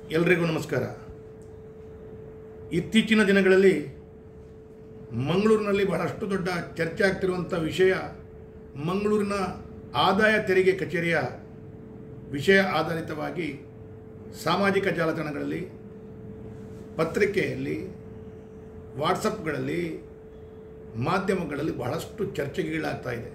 ಎಲ್ರಿಗೂ ನಮಸ್ಕಾರ ಇತ್ತೀಚಿನ ದಿನಗಳಲ್ಲಿ ಮಂಗಳೂರಿನಲ್ಲಿ ಬಹಳಷ್ಟು ದೊಡ್ಡ ಚರ್ಚೆ ಆಗ್ತಿರುವಂಥ ವಿಷಯ ಮಂಗಳೂರಿನ ಆದಾಯ ತೆರಿಗೆ ಕಚೇರಿಯ ವಿಷಯ ಆಧಾರಿತವಾಗಿ ಸಾಮಾಜಿಕ ಜಾಲತಾಣಗಳಲ್ಲಿ ಪತ್ರಿಕೆಯಲ್ಲಿ ವಾಟ್ಸಪ್ಗಳಲ್ಲಿ ಮಾಧ್ಯಮಗಳಲ್ಲಿ ಬಹಳಷ್ಟು ಚರ್ಚೆಗೀಡಾಗ್ತಾ ಇದೆ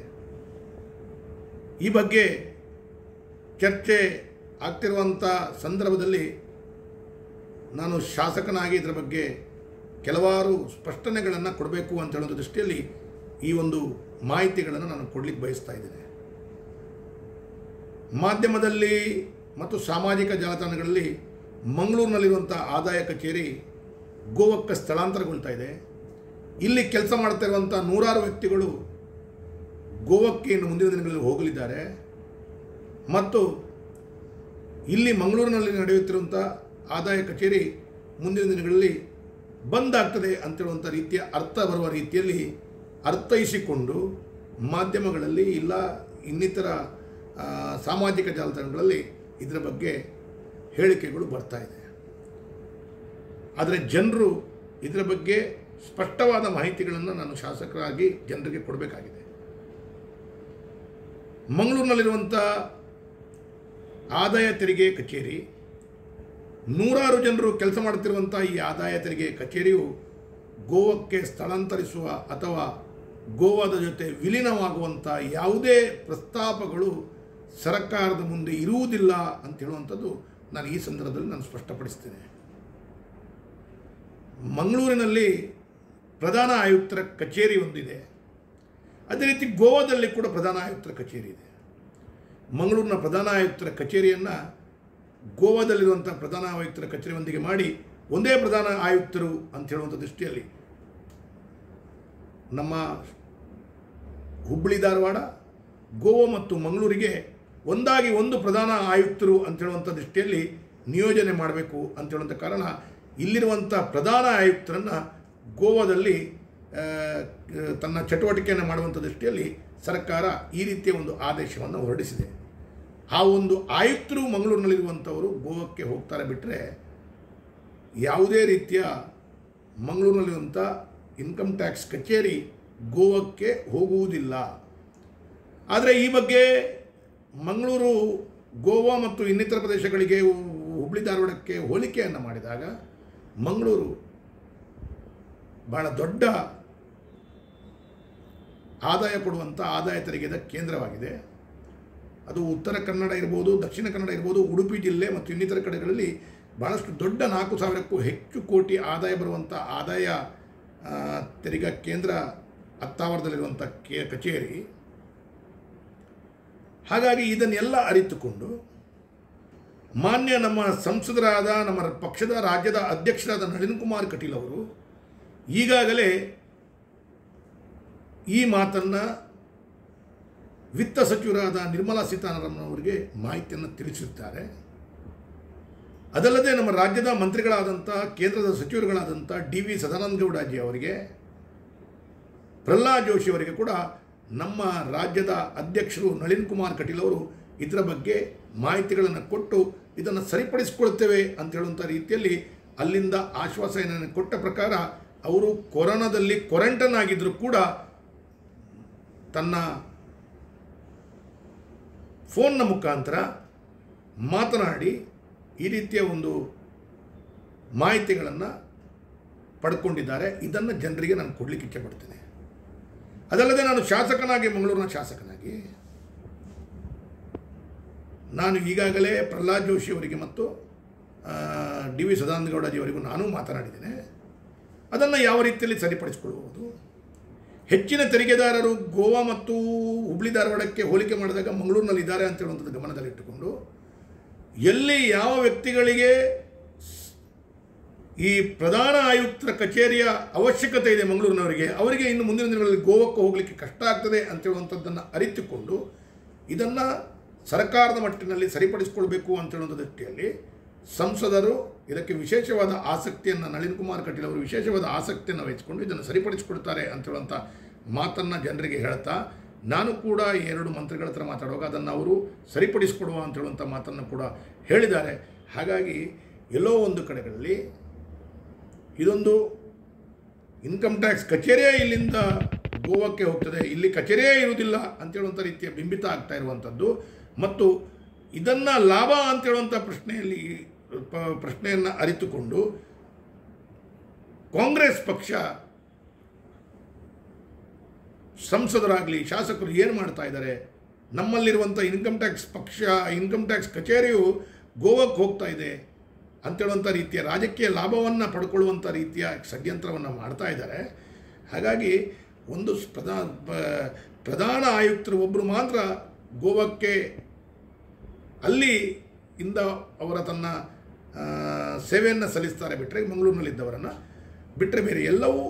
ಈ ಬಗ್ಗೆ ಚರ್ಚೆ ಆಗ್ತಿರುವಂಥ ಸಂದರ್ಭದಲ್ಲಿ ನಾನು ಶಾಸಕನಾಗಿ ಇದರ ಬಗ್ಗೆ ಕೆಲವಾರು ಸ್ಪಷ್ಟನೆಗಳನ್ನು ಕೊಡಬೇಕು ಅಂತ ಹೇಳೋ ದೃಷ್ಟಿಯಲ್ಲಿ ಈ ಒಂದು ಮಾಹಿತಿಗಳನ್ನು ನಾನು ಕೊಡಲಿಕ್ಕೆ ಬಯಸ್ತಾ ಇದ್ದೇನೆ ಮಾಧ್ಯಮದಲ್ಲಿ ಮತ್ತು ಸಾಮಾಜಿಕ ಜಾಲತಾಣಗಳಲ್ಲಿ ಮಂಗಳೂರಿನಲ್ಲಿರುವಂಥ ಆದಾಯ ಕಚೇರಿ ಗೋವಕ್ಕೆ ಸ್ಥಳಾಂತರಗೊಳ್ತಾ ಇದೆ ಇಲ್ಲಿ ಕೆಲಸ ಮಾಡ್ತಾ ಇರುವಂಥ ನೂರಾರು ವ್ಯಕ್ತಿಗಳು ಗೋವಕ್ಕೆ ಇನ್ನು ಮುಂದಿನ ದಿನಗಳಲ್ಲಿ ಹೋಗಲಿದ್ದಾರೆ ಮತ್ತು ಇಲ್ಲಿ ಮಂಗಳೂರಿನಲ್ಲಿ ನಡೆಯುತ್ತಿರುವಂಥ ಆದಾಯ ಕಚೇರಿ ಮುಂದಿನ ದಿನಗಳಲ್ಲಿ ಬಂದ್ ಆಗ್ತದೆ ಅಂತೇಳುವಂಥ ರೀತಿಯ ಅರ್ಥ ಬರುವ ರೀತಿಯಲ್ಲಿ ಅರ್ಥೈಸಿಕೊಂಡು ಮಾಧ್ಯಮಗಳಲ್ಲಿ ಇಲ್ಲ ಇನ್ನಿತರ ಆ, ಸಾಮಾಜಿಕ ಜಾಲತಾಣಗಳಲ್ಲಿ ಇದರ ಬಗ್ಗೆ ಹೇಳಿಕೆಗಳು ಬರ್ತಾ ಇದೆ ಆದರೆ ಜನರು ಇದರ ಬಗ್ಗೆ ಸ್ಪಷ್ಟವಾದ ಮಾಹಿತಿಗಳನ್ನು ನಾನು ಶಾಸಕರಾಗಿ ಜನರಿಗೆ ಕೊಡಬೇಕಾಗಿದೆ ಮಂಗಳೂರಿನಲ್ಲಿರುವಂಥ ಆದಾಯ ತೆರಿಗೆ ಕಚೇರಿ ನೂರಾರು ಜನರು ಕೆಲಸ ಮಾಡುತ್ತಿರುವಂಥ ಈ ಆದಾಯ ತೆರಿಗೆ ಕಚೇರಿಯು ಗೋವಾಕ್ಕೆ ಸ್ಥಳಾಂತರಿಸುವ ಅಥವಾ ಗೋವಾದ ಜೊತೆ ವಿಲೀನವಾಗುವಂಥ ಯಾವುದೇ ಪ್ರಸ್ತಾಪಗಳು ಸರ್ಕಾರದ ಮುಂದೆ ಇರುವುದಿಲ್ಲ ಅಂತ ಹೇಳುವಂಥದ್ದು ನಾನು ಈ ಸಂದರ್ಭದಲ್ಲಿ ನಾನು ಸ್ಪಷ್ಟಪಡಿಸ್ತೇನೆ ಮಂಗಳೂರಿನಲ್ಲಿ ಪ್ರಧಾನ ಆಯುಕ್ತರ ಕಚೇರಿ ಒಂದಿದೆ ಅದೇ ರೀತಿ ಗೋವಾದಲ್ಲಿ ಕೂಡ ಪ್ರಧಾನ ಆಯುಕ್ತರ ಕಚೇರಿ ಇದೆ ಮಂಗಳೂರಿನ ಪ್ರಧಾನ ಆಯುಕ್ತರ ಕಚೇರಿಯನ್ನು ಗೋವಾದಲ್ಲಿರುವಂಥ ಪ್ರಧಾನ ಆಯುಕ್ತರ ಕಚೇರಿಯೊಂದಿಗೆ ಮಾಡಿ ಒಂದೇ ಪ್ರಧಾನ ಆಯುಕ್ತರು ಅಂತ ಹೇಳುವಂಥ ದೃಷ್ಟಿಯಲ್ಲಿ ನಮ್ಮ ಹುಬ್ಬಳ್ಳಿ ಧಾರವಾಡ ಗೋವಾ ಮತ್ತು ಮಂಗಳೂರಿಗೆ ಒಂದಾಗಿ ಒಂದು ಪ್ರಧಾನ ಆಯುಕ್ತರು ಅಂತ ಹೇಳುವಂಥ ದೃಷ್ಟಿಯಲ್ಲಿ ನಿಯೋಜನೆ ಮಾಡಬೇಕು ಅಂತ ಹೇಳುವಂಥ ಕಾರಣ ಇಲ್ಲಿರುವಂಥ ಪ್ರಧಾನ ಆಯುಕ್ತರನ್ನು ಗೋವಾದಲ್ಲಿ ಆ, ತನ್ನ ಚಟುವಟಿಕೆಯನ್ನು ಮಾಡುವಂಥ ದೃಷ್ಟಿಯಲ್ಲಿ ಸರ್ಕಾರ ಈ ರೀತಿಯ ಒಂದು ಆದೇಶವನ್ನು ಹೊರಡಿಸಿದೆ ಆ ಒಂದು ಆಯುಕ್ತರು ಮಂಗಳೂರಿನಲ್ಲಿರುವಂಥವರು ಗೋವಾಕ್ಕೆ ಹೋಗ್ತಾರೆ ಬಿಟ್ಟರೆ ಯಾವುದೇ ರೀತಿಯ ಮಂಗಳೂರಿನಲ್ಲಿರುವಂಥ ಇನ್ಕಮ್ ಟ್ಯಾಕ್ಸ್ ಕಚೇರಿ ಗೋವಾಕ್ಕೆ ಹೋಗುವುದಿಲ್ಲ ಆದರೆ ಈ ಬಗ್ಗೆ ಮಂಗಳೂರು ಗೋವಾ ಮತ್ತು ಇನ್ನಿತರ ಪ್ರದೇಶಗಳಿಗೆ ಹುಬ್ಬಳ್ಳಿ ಧಾರವಾಡಕ್ಕೆ ಹೋಲಿಕೆಯನ್ನು ಮಾಡಿದಾಗ ಮಂಗಳೂರು ಬಹಳ ದೊಡ್ಡ ಆದಾಯ ಕೊಡುವಂಥ ಆದಾಯ ತೆರಿಗೆದ ಕೇಂದ್ರವಾಗಿದೆ ಅದು ಉತ್ತರ ಕನ್ನಡ ಇರ್ಬೋದು ದಕ್ಷಿಣ ಕನ್ನಡ ಇರ್ಬೋದು ಉಡುಪಿ ಜಿಲ್ಲೆ ಮತ್ತು ಇನ್ನಿತರ ಕಡೆಗಳಲ್ಲಿ ಭಾಳಷ್ಟು ದೊಡ್ಡ ನಾಲ್ಕು ಸಾವಿರಕ್ಕೂ ಹೆಚ್ಚು ಕೋಟಿ ಆದಾಯ ಬರುವಂಥ ಆದಾಯ ಆ, ತೆರಿಗೆ ಕೇಂದ್ರ ಅತ್ತಾವರದಲ್ಲಿರುವಂಥ ಕೇ ಕಚೇರಿ ಹಾಗಾಗಿ ಇದನ್ನೆಲ್ಲ ಅರಿತುಕೊಂಡು ಮಾನ್ಯ ನಮ್ಮ ಸಂಸದರಾದ ನಮ್ಮ ಪಕ್ಷದ ರಾಜ್ಯದ ಅಧ್ಯಕ್ಷರಾದ ನಳಿನ್ ಕುಮಾರ್ ಕಟೀಲ್ ಅವರು ಈಗಾಗಲೇ ಈ ಮಾತನ್ನು ವಿತ್ತ ಸಚಿವರಾದ ನಿರ್ಮಲಾ ಸೀತಾರಾಮನ್ ಅವರಿಗೆ ಮಾಹಿತಿಯನ್ನು ತಿಳಿಸಿದ್ದಾರೆ ಅದಲ್ಲದೆ ನಮ್ಮ ರಾಜ್ಯದ ಮಂತ್ರಿಗಳಾದಂಥ ಕೇಂದ್ರದ ಸಚಿವರುಗಳಾದಂಥ ಡಿ ವಿ ಸದಾನಂದ ಗೌಡಾಜಿ ಅವರಿಗೆ ಪ್ರಹ್ಲಾದ್ ಜೋಶಿ ಅವರಿಗೆ ಕೂಡ ನಮ್ಮ ರಾಜ್ಯದ ಅಧ್ಯಕ್ಷರು ನಳಿನ್ ಕುಮಾರ್ ಕಟೀಲ್ ಅವರು ಇದರ ಬಗ್ಗೆ ಮಾಹಿತಿಗಳನ್ನು ಕೊಟ್ಟು ಇದನ್ನು ಸರಿಪಡಿಸಿಕೊಳ್ತೇವೆ ಅಂತ ಹೇಳುವಂಥ ರೀತಿಯಲ್ಲಿ ಅಲ್ಲಿಂದ ಆಶ್ವಾಸನೆಯನ್ನು ಕೊಟ್ಟ ಪ್ರಕಾರ ಅವರು ಕೊರೋನಾದಲ್ಲಿ ಕ್ವಾರಂಟೈನ್ ಆಗಿದ್ದರೂ ಕೂಡ ತನ್ನ ಫೋನ್ನ ಮುಖಾಂತರ ಮಾತನಾಡಿ ಈ ರೀತಿಯ ಒಂದು ಮಾಹಿತಿಗಳನ್ನು ಪಡ್ಕೊಂಡಿದ್ದಾರೆ ಇದನ್ನು ಜನರಿಗೆ ನಾನು ಕೊಡಲಿಕ್ಕೆ ಇಚ್ಛೆಪಡ್ತೇನೆ ಅದಲ್ಲದೆ ನಾನು ಶಾಸಕನಾಗಿ ಮಂಗಳೂರಿನ ಶಾಸಕನಾಗಿ ನಾನು ಈಗಾಗಲೇ ಪ್ರಹ್ಲಾದ್ ಜೋಶಿ ಅವರಿಗೆ ಮತ್ತು ಡಿ ವಿ ಸದಾನಂದ ಗೌಡಜಿ ಅವರಿಗೂ ನಾನು ಮಾತನಾಡಿದ್ದೇನೆ ಅದನ್ನು ಯಾವ ರೀತಿಯಲ್ಲಿ ಸರಿಪಡಿಸಿಕೊಳ್ಳಬಹುದು ಹೆಚ್ಚಿನ ತೆರಿಗೆದಾರರು ಗೋವಾ ಮತ್ತು ಹುಬ್ಳಿ ಧಾರವಾಡಕ್ಕೆ ಹೋಲಿಕೆ ಮಾಡಿದಾಗ ಮಂಗಳೂರಿನಲ್ಲಿ ಇದ್ದಾರೆ ಅಂತ ಹೇಳುವಂಥದ್ದು ಗಮನದಲ್ಲಿಟ್ಟುಕೊಂಡು ಎಲ್ಲಿ ಯಾವ ವ್ಯಕ್ತಿಗಳಿಗೆ ಈ ಪ್ರಧಾನ ಆಯುಕ್ತರ ಕಚೇರಿಯ ಅವಶ್ಯಕತೆ ಇದೆ ಮಂಗಳೂರಿನವರಿಗೆ ಅವರಿಗೆ ಇನ್ನು ಮುಂದಿನ ದಿನಗಳಲ್ಲಿ ಗೋವಾಕ್ಕೆ ಹೋಗಲಿಕ್ಕೆ ಕಷ್ಟ ಆಗ್ತದೆ ಅಂತ ಹೇಳುವಂಥದ್ದನ್ನು ಅರಿತುಕೊಂಡು ಇದನ್ನು ಸರ್ಕಾರದ ಮಟ್ಟಿನಲ್ಲಿ ಸರಿಪಡಿಸಿಕೊಳ್ಬೇಕು ಅಂತ ಹೇಳುವಂಥ ದೃಷ್ಟಿಯಲ್ಲಿ ಸಂಸದರು ಇದಕ್ಕೆ ವಿಶೇಷವಾದ ಆಸಕ್ತಿಯನ್ನು ನಳಿನ್ ಕುಮಾರ್ ಕಟೀಲ್ ಅವರು ವಿಶೇಷವಾದ ಆಸಕ್ತಿಯನ್ನು ವಹಿಸಿಕೊಂಡು ಇದನ್ನು ಸರಿಪಡಿಸಿಕೊಡ್ತಾರೆ ಅಂತ ಹೇಳುವಂಥ ಮಾತನ್ನು ಜನರಿಗೆ ಹೇಳ್ತಾ ನಾನು ಕೂಡ ಈ ಎರಡು ಮಂತ್ರಿಗಳ ಹತ್ರ ಮಾತಾಡುವಾಗ ಅದನ್ನು ಅವರು ಸರಿಪಡಿಸಿಕೊಡುವ ಅಂತ ಹೇಳುವಂಥ ಮಾತನ್ನು ಕೂಡ ಹೇಳಿದ್ದಾರೆ ಹಾಗಾಗಿ ಎಲ್ಲೋ ಒಂದು ಕಡೆಗಳಲ್ಲಿ ಇದೊಂದು ಇನ್ಕಮ್ ಟ್ಯಾಕ್ಸ್ ಕಚೇರಿಯೇ ಇಲ್ಲಿಂದ ಗೋವಾಕ್ಕೆ ಹೋಗ್ತದೆ ಇಲ್ಲಿ ಕಚೇರಿಯೇ ಇರುವುದಿಲ್ಲ ಅಂತೇಳುವಂಥ ರೀತಿಯ ಬಿಂಬಿತ ಆಗ್ತಾ ಇರುವಂಥದ್ದು ಮತ್ತು ಇದನ್ನು ಲಾಭ ಅಂತೇಳುವಂಥ ಪ್ರಶ್ನೆಯಲ್ಲಿ ಪ- ಪ್ರಶ್ನೆಯನ್ನು ಅರಿತುಕೊಂಡು ಕಾಂಗ್ರೆಸ್ ಪಕ್ಷ ಸಂಸದರಾಗಲಿ ಶಾಸಕರು ಏನು ಮಾಡ್ತಾ ಇದ್ದಾರೆ ನಮ್ಮಲ್ಲಿರುವಂಥ ಇನ್ಕಮ್ ಟ್ಯಾಕ್ಸ್ ಪಕ್ಷ ಇನ್ಕಮ್ ಟ್ಯಾಕ್ಸ್ ಕಚೇರಿಯು ಗೋವಾಕ್ಕೆ ಹೋಗ್ತಾ ಇದೆ ಅಂತೇಳುವಂಥ ರೀತಿಯ ರಾಜಕೀಯ ಲಾಭವನ್ನು ಪಡ್ಕೊಳ್ಳುವಂಥ ರೀತಿಯ ಷಡ್ಯಂತ್ರವನ್ನು ಮಾಡ್ತಾ ಇದ್ದಾರೆ ಹಾಗಾಗಿ ಒಂದು ಪ್ರಧಾ ಪ- ಪ್ರಧಾನ ಆಯುಕ್ತರು ಒಬ್ಬರು ಮಾತ್ರ ಗೋವಾಕ್ಕೆ ಅಲ್ಲಿ ಇಂದ ಅವರ ತನ್ನ ಆ, ಸೇವೆಯನ್ನು ಸಲ್ಲಿಸ್ತಾರೆ ಬಿಟ್ಟರೆ ಮಂಗಳೂರಿನಲ್ಲಿದ್ದವರನ್ನು ಬಿಟ್ಟರೆ ಬೇರೆ ಎಲ್ಲವೂ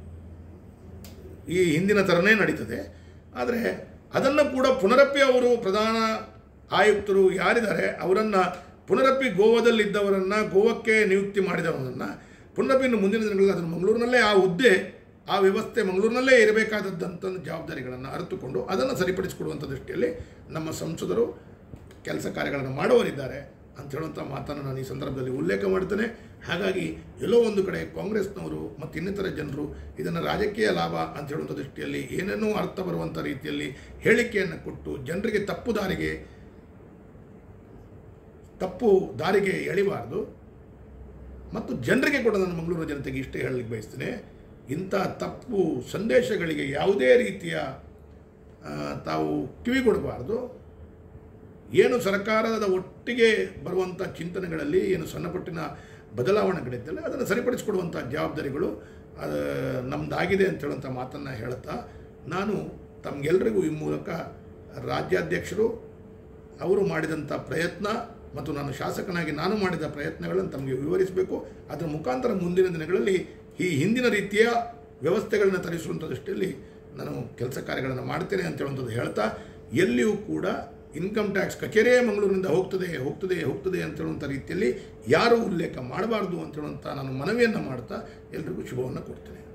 ಈ ಹಿಂದಿನ ಥರನೇ ನಡೀತದೆ ಆದರೆ ಅದನ್ನು ಕೂಡ ಪುನರಪ್ಪಿ ಅವರು ಪ್ರಧಾನ ಆಯುಕ್ತರು ಯಾರಿದ್ದಾರೆ ಅವರನ್ನು ಪುನರಪ್ಪಿ ಗೋವಾದಲ್ಲಿದ್ದವರನ್ನು ಗೋವಕ್ಕೆ ನಿಯುಕ್ತಿ ಮಾಡಿದವರನ್ನು ಪುನರಪ್ಪಿ ಇನ್ನು ಮುಂದಿನ ದಿನಗಳಲ್ಲಿ ಅದನ್ನು ಮಂಗಳೂರಿನಲ್ಲೇ ಆ ಹುದ್ದೆ ಆ ವ್ಯವಸ್ಥೆ ಮಂಗಳೂರಿನಲ್ಲೇ ಇರಬೇಕಾದದ್ದಂಥ ಜವಾಬ್ದಾರಿಗಳನ್ನು ಅರಿತುಕೊಂಡು ಅದನ್ನು ಸರಿಪಡಿಸಿಕೊಡುವಂಥ ದೃಷ್ಟಿಯಲ್ಲಿ ನಮ್ಮ ಸಂಸದರು ಕೆಲಸ ಕಾರ್ಯಗಳನ್ನು ಮಾಡುವವರಿದ್ದಾರೆ ಅಂತ ಹೇಳುವಂಥ ಮಾತನ್ನು ನಾನು ಈ ಸಂದರ್ಭದಲ್ಲಿ ಉಲ್ಲೇಖ ಮಾಡ್ತೇನೆ ಹಾಗಾಗಿ ಎಲ್ಲೋ ಒಂದು ಕಡೆ ಕಾಂಗ್ರೆಸ್ನವರು ಮತ್ತು ಇನ್ನಿತರ ಜನರು ಇದನ್ನು ರಾಜಕೀಯ ಲಾಭ ಅಂತ ಹೇಳುವಂಥ ದೃಷ್ಟಿಯಲ್ಲಿ ಏನೇನೋ ಅರ್ಥ ಬರುವಂಥ ರೀತಿಯಲ್ಲಿ ಹೇಳಿಕೆಯನ್ನು ಕೊಟ್ಟು ಜನರಿಗೆ ತಪ್ಪು ದಾರಿಗೆ ತಪ್ಪು ದಾರಿಗೆ ಎಳಿಬಾರ್ದು ಮತ್ತು ಜನರಿಗೆ ಕೂಡ ನಾನು ಮಂಗಳೂರು ಜನತೆಗೆ ಇಷ್ಟೇ ಹೇಳಲಿಕ್ಕೆ ಬಯಸ್ತೇನೆ ಇಂಥ ತಪ್ಪು ಸಂದೇಶಗಳಿಗೆ ಯಾವುದೇ ರೀತಿಯ ಆ, ತಾವು ಕಿವಿಗೊಡಬಾರ್ದು ಏನು ಸರ್ಕಾರದ ಒಟ್ಟಿಗೆ ಬರುವಂಥ ಚಿಂತನೆಗಳಲ್ಲಿ ಏನು ಸಣ್ಣಪಟ್ಟಿನ ಬದಲಾವಣೆಗಳಿದ್ದಲ್ಲ ಅದನ್ನು ಸರಿಪಡಿಸಿಕೊಡುವಂಥ ಜವಾಬ್ದಾರಿಗಳು ಅದು ನಮ್ಮದಾಗಿದೆ ಅಂತ ಹೇಳುವಂಥ ಮಾತನ್ನು ಹೇಳುತ್ತಾ ನಾನು ತಮಗೆಲ್ಲರಿಗೂ ಈ ಮೂಲಕ ರಾಜ್ಯಾಧ್ಯಕ್ಷರು ಅವರು ಮಾಡಿದಂಥ ಪ್ರಯತ್ನ ಮತ್ತು ನಾನು ಶಾಸಕನಾಗಿ ನಾನು ಮಾಡಿದ ಪ್ರಯತ್ನಗಳನ್ನು ತಮಗೆ ವಿವರಿಸಬೇಕು ಅದರ ಮುಖಾಂತರ ಮುಂದಿನ ದಿನಗಳಲ್ಲಿ ಈ ಹಿಂದಿನ ರೀತಿಯ ವ್ಯವಸ್ಥೆಗಳನ್ನ ತರಿಸುವಂಥ ದೃಷ್ಟಿಯಲ್ಲಿ ನಾನು ಕೆಲಸ ಕಾರ್ಯಗಳನ್ನು ಮಾಡ್ತೇನೆ ಅಂತ ಹೇಳುವಂಥದ್ದು ಹೇಳ್ತಾ ಎಲ್ಲಿಯೂ ಕೂಡ ಇನ್ಕಮ್ ಟ್ಯಾಕ್ಸ್ ಕಚೇರಿಯೇ ಮಂಗಳೂರಿನಿಂದ ಹೋಗ್ತದೆ ಹೋಗ್ತದೆ ಹೋಗ್ತದೆ ಅಂತ ಹೇಳುವಂಥ ರೀತಿಯಲ್ಲಿ ಯಾರೂ ಉಲ್ಲೇಖ ಮಾಡಬಾರ್ದು ಅಂತ ಹೇಳುವಂಥ ನಾನು ಮನವಿಯನ್ನು ಮಾಡ್ತಾ ಎಲ್ರಿಗೂ ಶುಭವನ್ನು ಕೊಡ್ತೇನೆ